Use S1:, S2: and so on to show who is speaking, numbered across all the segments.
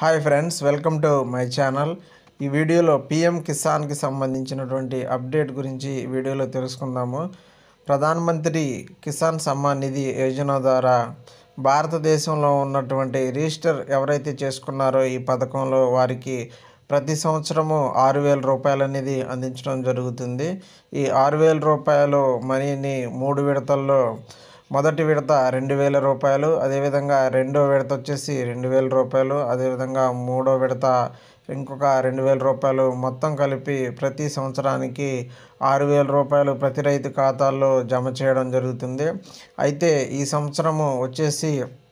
S1: hi friends welcome to my channel ఈ వీడియోలో PM కిసాన్కి సంబంధించినటువంటి అప్డేట్ గురించి ఈ వీడియోలో తెలుసుకుందాము ప్రధానమంత్రి కిసాన్ సమ్మాన్ నిధి యోజన ద్వారా భారతదేశంలో ఉన్నటువంటి రిజిస్టర్ ఎవరైతే చేసుకున్నారో ఈ పథకంలో వారికి ప్రతి సంవత్సరము ఆరు వేల రూపాయలు అనేది అందించడం జరుగుతుంది ఈ ఆరు వేల రూపాయలు మనీని మూడు విడతల్లో మొదటి విడత రెండు వేల రూపాయలు అదేవిధంగా రెండో విడత వచ్చేసి రెండు వేల రూపాయలు అదేవిధంగా మూడో విడత ఇంకొక రెండు వేల రూపాయలు మొత్తం కలిపి ప్రతి సంవత్సరానికి ఆరు వేల రూపాయలు ప్రతి రైతు ఖాతాల్లో జమ చేయడం జరుగుతుంది అయితే ఈ సంవత్సరము వచ్చేసి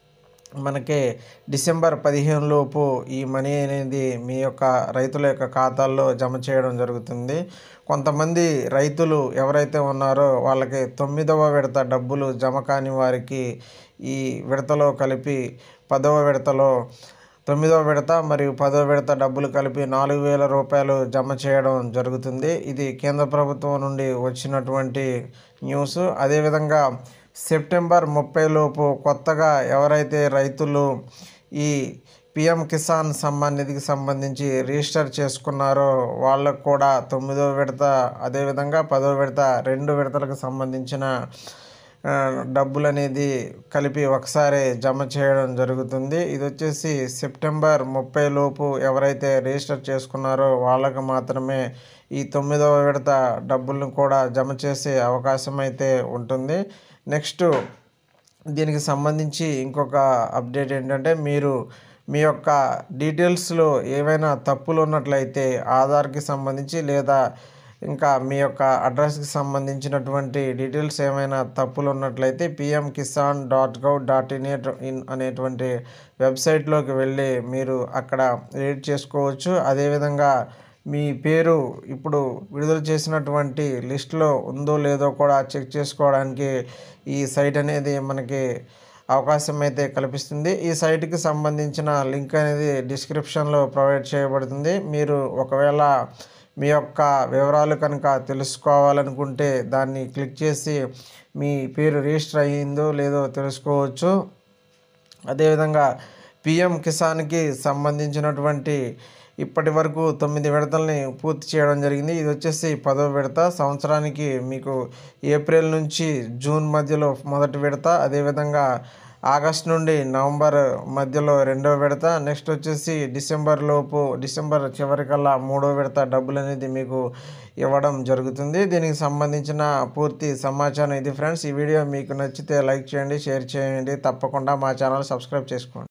S1: మనకి డిసెంబర్ పదిహేను లోపు ఈ మనీ అనేది మీ యొక్క రైతుల యొక్క ఖాతాల్లో జమ చేయడం జరుగుతుంది కొంతమంది రైతులు ఎవరైతే ఉన్నారో వాళ్ళకి తొమ్మిదవ విడత డబ్బులు జమ కాని వారికి ఈ విడతలో కలిపి పదవ విడతలో తొమ్మిదవ విడత మరియు పదవ విడత డబ్బులు కలిపి నాలుగు వేల రూపాయలు జమ చేయడం జరుగుతుంది ఇది కేంద్ర ప్రభుత్వం నుండి వచ్చినటువంటి న్యూస్ అదేవిధంగా సెప్టెంబర్ ముప్పై లోపు కొత్తగా ఎవరైతే రైతులు ఈ పిఎం కిసాన్ సమ్మాన్ నిధికి సంబంధించి రిజిస్టర్ చేసుకున్నారో వాళ్ళకు కూడా తొమ్మిదో విడత అదేవిధంగా పదో విడత రెండు విడతలకు సంబంధించిన ఆ, డబ్బులు అనేది కలిపి ఒకసారి జమ చేయడం జరుగుతుంది ఇది వచ్చేసి సెప్టెంబర్ ముప్పై లోపు ఎవరైతే రిజిస్టర్ చేసుకున్నారో వాళ్ళకు మాత్రమే ఈ తొమ్మిదవ విడత డబ్బులను కూడా జమ చేసే అవకాశం అయితే ఉంటుంది నెక్స్ట్ దీనికి సంబంధించి ఇంకొక అప్డేట్ ఏంటంటే మీరు మీ యొక్క డీటెయిల్స్లో ఏవైనా తప్పులు ఉన్నట్లయితే ఆధార్కి సంబంధించి లేదా ఇంకా మీ యొక్క అడ్రస్కి సంబంధించినటువంటి డీటెయిల్స్ ఏమైనా తప్పులు ఉన్నట్లయితే PM Kisan dot gov dot in in అనేటువంటి వెబ్సైట్లోకి వెళ్ళి మీరు అక్కడ ఎడిట్ చేసుకోవచ్చు అదేవిధంగా మీ పేరు ఇప్పుడు విడుదల చేసినటువంటి లిస్ట్లో ఉందో లేదో కూడా చెక్ చేసుకోవడానికి ఈ సైట్ అనేది మనకి అవకాశం అయితే కల్పిస్తుంది ఈ సైట్కి సంబంధించిన లింక్ అనేది డిస్క్రిప్షన్లో ప్రొవైడ్ చేయబడుతుంది మీరు ఒకవేళ మీ యొక్క వివరాలు కనుక తెలుసుకోవాలనుకుంటే దాన్ని క్లిక్ చేసి మీ పేరు రిజిస్టర్ అయ్యిందో లేదో తెలుసుకోవచ్చు అదేవిధంగా పిఎం కిసాన్కి సంబంధించినటువంటి ఇప్పటి వరకు తొమ్మిది విడతల్ని పూర్తి చేయడం జరిగింది ఇది వచ్చేసి పదో విడత సంవత్సరానికి మీకు ఏప్రిల్ నుంచి జూన్ మధ్యలో మొదటి విడత అదేవిధంగా ఆగస్ట్ నుండి నవంబర్ మధ్యలో రెండో విడత నెక్స్ట్ వచ్చేసి డిసెంబర్ లోపు డిసెంబర్ చివరికల్లా మూడో విడత డబ్బులు అనేది మీకు ఇవ్వడం జరుగుతుంది దీనికి సంబంధించిన పూర్తి సమాచారం ఇది ఫ్రెండ్స్ ఈ వీడియో మీకు నచ్చితే లైక్ చేయండి షేర్ చేయండి తప్పకుండా మా ఛానల్ సబ్స్క్రైబ్ చేసుకోండి